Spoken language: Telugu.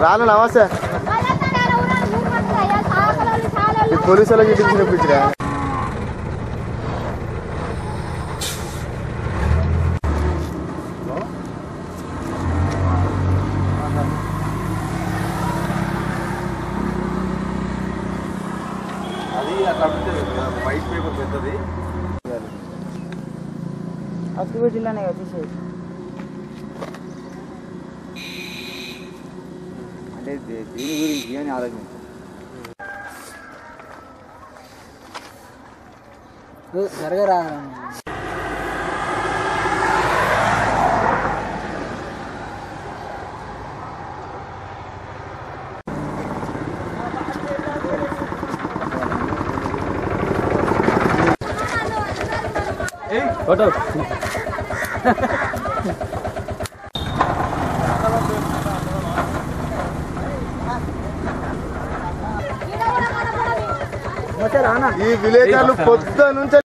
రాను నమస్తే ఈ పోలీసు వాళ్ళకి ఇచ్చిన పిచ్చిరా అది అట్లా వైట్ పేపర్ పెద్దది అతుకు జిల్లానే కదా తీసేది అంటే దే- దీని గురించి అని ఆలోచించాను జరగరా ఫోటో ఈ విలేకరులు పొద్దు నుంచి